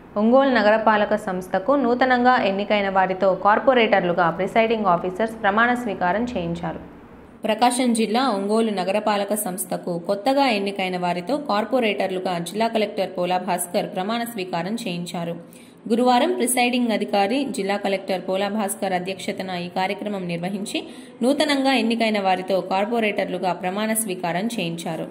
ఒంగోలు నగరపాలక సంస్థకు నూతనంగా ఎన్నికైన వారితో కార్పొరేటర్లుగా ప్రిసైడింగ్ ఆఫీసర్స్ ప్రమాణ స్వీకారం చేయించారు ప్రకాశం జిల్లా ఒంగోలు నగరపాలక సంస్థకు కొత్తగా ఎన్నికైన వారితో కార్పొరేటర్లుగా జిల్లా కలెక్టర్ పోలా భాస్కర్ ప్రమాణ స్వీకారం చేయించారు గురువారం ప్రిసైడింగ్ అధికారి జిల్లా కలెక్టర్ పోలా భాస్కర్ అధ్యక్షతన ఈ కార్యక్రమం నిర్వహించి నూతనంగా ఎన్నికైన వారితో కార్పొరేటర్లుగా ప్రమాణ స్వీకారం చేయించారు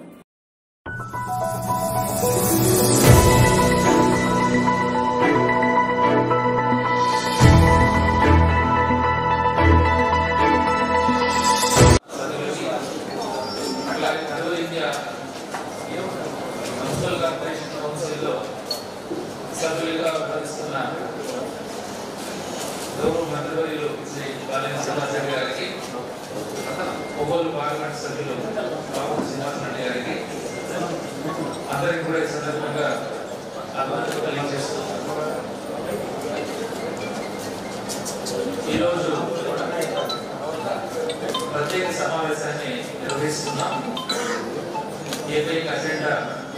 అట్లాగే నడువ ఇండియా మున్సిపల్ కార్పొరేషన్ కౌన్సిల్లో సభ్యులుగా వ్యవహరిస్తున్న గౌరవ మంత్రివర్యులు శ్రీ బాలిన శ్రీనివాసరెడ్డి గారికి ఒంగోలు పార్లమెంట్ సభ్యులు బాబు శ్రీనివాసరెడ్డి గారికి అందరికీ కూడా ఈ సందర్భంగా అభినందనలు తెలియజేస్తూ ఈరోజు ప్రత్యేక సమావేశాన్ని నిర్వహిస్తున్నాం ఏకైక అజెండా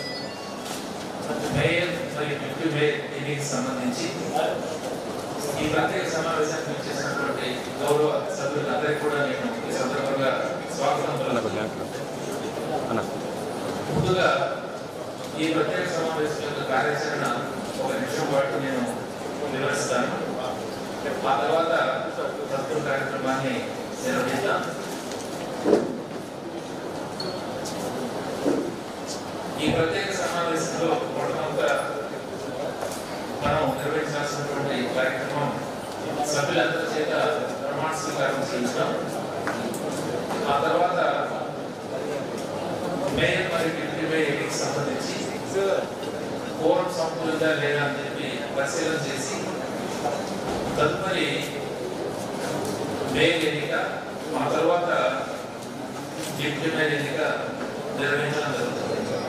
మేయర్ మరియు డిప్యూటీ మేయర్ ఎన్నికకి సంబంధించి ఈ ప్రత్యేక సమావేశానికి వచ్చేసినటువంటి గౌరవ సభ్యులందరికీ కూడా నేను ఈ సందర్భంగా స్వాగతం పలుకుతున్నాను. ముందుగా ఈ ప్రత్యేక సమావేశం యొక్క కార్యాచరణ ఒక నిమిషం పాటు నేను వివరిస్తాను ఆ తర్వాత ప్రస్తుత కార్యక్రమాన్ని నిర్వహిద్దాం ఈ ప్రత్యేక సమావేశంలో మొట్టమొదట మనం నిర్వహించాల్సినటువంటి కార్యక్రమం సభ్యులందరి చేత ప్రమాణ స్వీకారం చేయించడం ఆ తర్వాత మేయర్ మరియు డిప్యూటీ మేయర్ ఎన్నికకి సంబంధించి కోరం సంపూర్ణంగా లేదా అని చెప్పి పరిశీలన చేసి తదుపరి మేయర్ ఎన్నిక ఆ తర్వాత డిప్యూటీ మేయర్ ఎన్నిక నిర్వహించడం జరుగుతుంది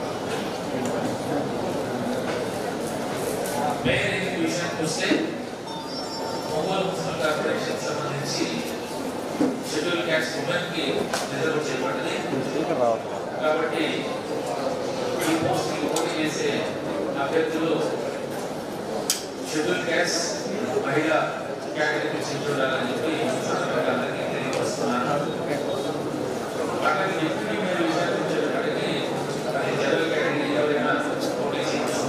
మేయర్ ఎన్నిక విషయానికి వస్తే ఒంగోలు మున్సిపల్ కార్పొరేషన్ సంబంధించి షెడ్యూల్ క్యాస్ట్ ఉమెన్ కి రిజర్వ్ చేయబడింది కాబట్టి ఈ పోస్ట్ కి పోటీ చేసే అభ్యర్థులు షెడ్యూల్ క్యాస్ట్ మహిళా కేటగిరీ చెంది ఉండాలని చెప్పి ఈ సందర్భంగా అందరికీ తెలియపరుస్తున్నాను అట్లాగే డిప్యూటీ మేయర్ విషయానికి వచ్చేటప్పటికి అది జనరల్ కేటగిరీ ఎవరైనా పోటీ చేయవచ్చు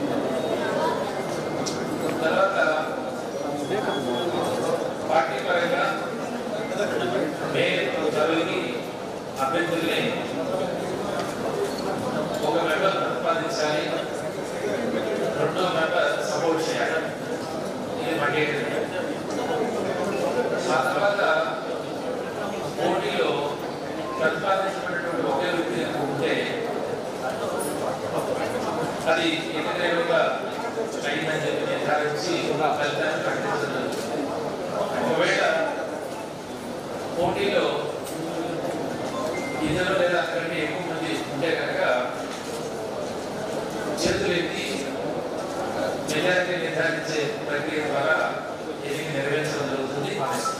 తర్వాత పార్టీ పరంగా మేయర్ పదవికి అభ్యర్థుల్ని ఒక మెంబర్ ప్రతిపాదించాలి రెండో మెంబర్ సపోర్ట్ చేయాలి ఇది మండేటరీ ఆ తర్వాత పోటీలో ప్రతిపాదించబడినటువంటి ఒకే వ్యక్తి ఉంటే అది ఏకగ్రీవంగా అయిందని చెప్పి నిర్ధారించి ఫలితాన్ని ప్రకటించడం ఒకవేళ పోటీలో ఇద్దరు లేదా అంతకంటే ఎక్కువ మంది ఉంటే కనుక చేతులు ఎత్తి మెజారిటీ నిర్ధారించే ప్రక్రియ ద్వారా ఎన్నిక నెరవేర్చడం జరుగుతుంది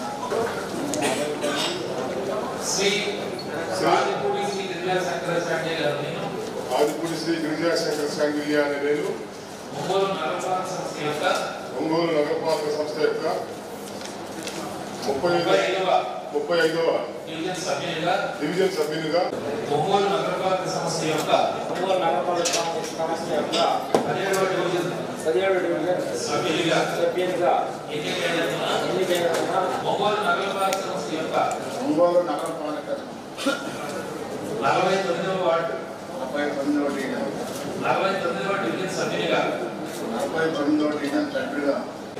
శ్రీ రాజపూడి శ్రీ దివ్యా శంకరాచార్య గారు నేను ఆదిపూడి శ్రీ గిరిజాశంకర సాంగిల్య అనే నేను ఒంగోలు నగరపాలక సంస్థ యొక్క ఒంగోలు నగరపాలక సంస్థ యొక్క ముప్పై ముప్పై ఐదు ఐదవ ముప్పై ఐదవ డివిజన్ సభ్యునిగా డివిజన్ సభ్యునిగా ఒంగోలు నగరపాలక సంస్థ యొక్క ఒంగోలు నగరపాలక సంస్థ యొక్క పదిహేడవ డివిజన్ పదిహేడు డివిజన్ సభ్యునిగా సభ్యునిగా ఎన్నికైనందున ఎన్నికైన ఒంగోలు నగరపాలక సంస్థ యొక్క ఒంగోలు నగరపాలక నలభై తొమ్మిదవ వార్డు నలభై తొమ్మిదవ డివిజన్ నలభై తొమ్మిదవ డివిజన్ సభ్యునిగా నలభై తొమ్మిదవ డివిజన్ సభ్యుడిగా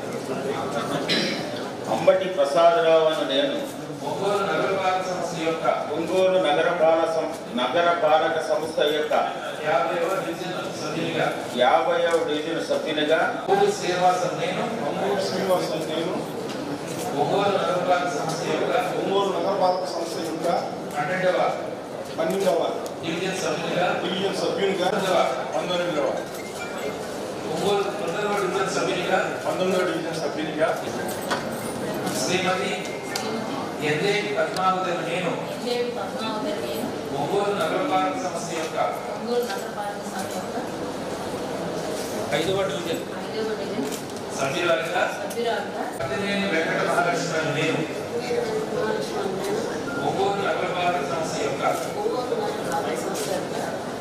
అంబటి ప్రసాదరావు అని నేను ఒంగోలు నగరపాలక సంస్థ యొక్క ఒంగోలు నగర పాలక సం- నగర పాలక సంస్థ యొక్క యాభైవ డివిజన్ సభ్యునిగా యాభైవ డివిజన్ సభ్యునిగా పూడి శ్రీనివాసం నేను ఒంగోలు శ్రీనివాసన్ నేను ఒంగోలు నగరపాలక సంస్థ యొక్క ఒంగోలు నగరపాలక సంస్థ యొక్క పన్నెండవ పన్నెండవ డివిజన్ సభ్యునిగా డివిజన్ సభ్యునిగా పంతొమ్మిదవ పంతొమ్మిదవ ఒంగోలు పంతొమ్మిదవ డివిజన్ సభ్యునిగా పంతొమ్మిదవ డివిజన్ సభ్యునిగా శ్రీమతి ఎన్దేవి పద్మావతి నేను దేవి పద్మావతి నేను ఒంగోలు నగరపాలక సంస్థ యొక్క ఒంగోలు నగరపాలక సంస్థ యొక్క ఐదవ డివిజన్ ఐదవ డివిజన్ సభ్యురాలుగా సభ్యురాలుగా అతినేని వెంకట మహాలక్ష్మి అను నేను ఒంగోలు నగరపాలక సంస్థ యొక్క ఒంగోలు నగరపాలక సంస్థ యొక్క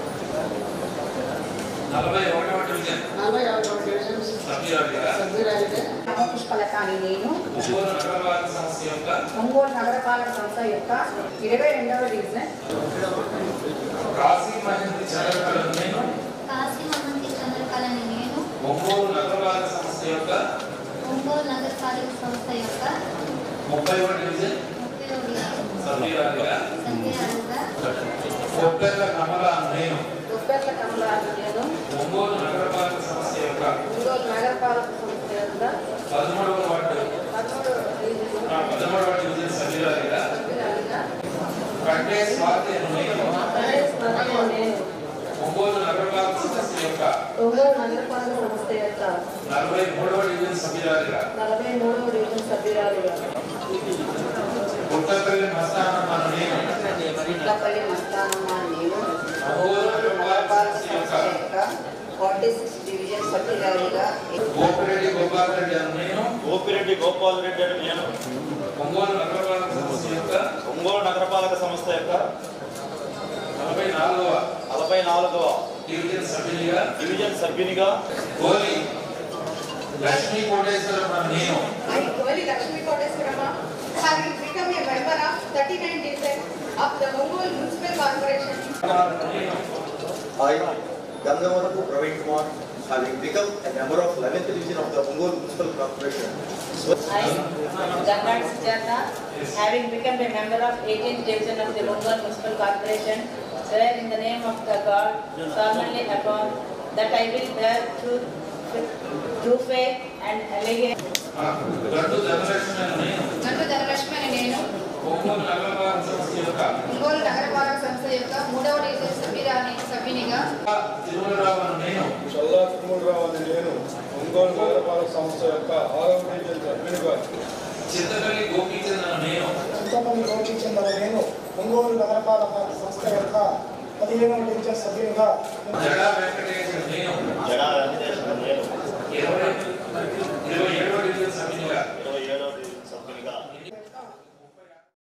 నలభై ఒకటవ డివిజన్ నలభై ఒకటో డివిజన్ సభ్యురాలుగా సభ్యురాలిగా పుష్పలతాని నేను ఒంగోలు నగరపాలక సంస్థ యొక్క ఒంగోలు నగరపాలక సంస్థ యొక్క ఇరవై రెండవ డివిజన్ కాశీ మహేంద్ర చంద్రకళను నేను కాశీ మహంతి చంద్రకళని నేను ఒంగోలు నగరపాలక సంస్థ యొక్క ఒంగోలు నగరపాలక సంస్థ యొక్క ముప్పై డివిజన్ ముప్పై డివిజన్ సభ్యురాలుగా సభ్యురాలుగా కొబ్బెర్ల కమల అను నేను దుబ్బెట్ల కమలాన్ని నేను ఒంగోలు నగరపాలక సంస్థ యొక్క ఒంగోలు నగరపాలక సంస్థ యొక్క పదమూడవ వార్డు పదమూడవ డివిజన్ ఆ, పదమూడవ డివిజన్ సభ్యురాలుగా సభ్యురాలిగా కంటే స్వాతి అను నేను గణేష్ మరియు నేను ఒంగోలు నగరపాలక సంస్థ యొక్క ఒంగోలు నగరపాలక సంస్థ యొక్క నలభై మూడవ డివిజన్ సభ్యురాలుగా నలభై మూడవ డివిజన్ సభ్యురాలిగా పుట్టపల్లి మస్తానం అను నేను ఇట్లపల్లి మస్తానమ్మ నేను ఒంగోలు నగరపాలక సంస్థ యొక్క ఫార్టీ సిక్స్ డివిజన్ సభ్యురాలిగా గోపిరెడ్డి గోపాల్ రెడ్డి అను నేను గోపిరెడ్డి గోపాల్ రెడ్డి అని నేను ఒంగోలు నగరపాలక సంస్థ యొక్క ఒంగోలు నగరపాలక సంస్థ యొక్క నలభై నాలుగవ నలభై నాలుగవ డివిజన్ సభ్యునిగా డివిజన్ సభ్యునిగా గోలి లక్ష్మీ కోటేశ్వరం అను నేను I, Goli Lakshmi Koteswarama, having become a member of 39 division of the Ongole Municipal Corporation. I, Gangavarampu Praveen Kumar, having become a member of 11th Division of the Ongole Municipal Corporation, I, Gangat Sujata, having become a member of 18th division of the Ongole Municipal Corporation, swear in the name of the God, solemnly affirm that I will bear true, true faith and allegiance. గడ్డు ధనలక్ష్మి అను నేను గంటు ధనలక్ష్మి అని నేను ఒంగోలు నగరపాలక సంస్థ యొక్క ఒంగోలు నగరపాలక సంస్థ యొక్క మూడవ డివిజన్ సభ్యురాని సభ్యునిగా తిరుమలరావు అను నేను చల్లా తిరుమలరావు అని నేను ఒంగోలు నగరపాలక సంస్థ యొక్క ఆరవ డివిజన్ సభ్యునిగా చింతపల్లి గోపీచంద్ అను నేను చింతపల్లి గోపీచంద్ర నేను ఒంగోలు నగరపాలక సంస్థ యొక్క పదిహేనవ డివిజన్ సభ్యునిగా జడా వెంకట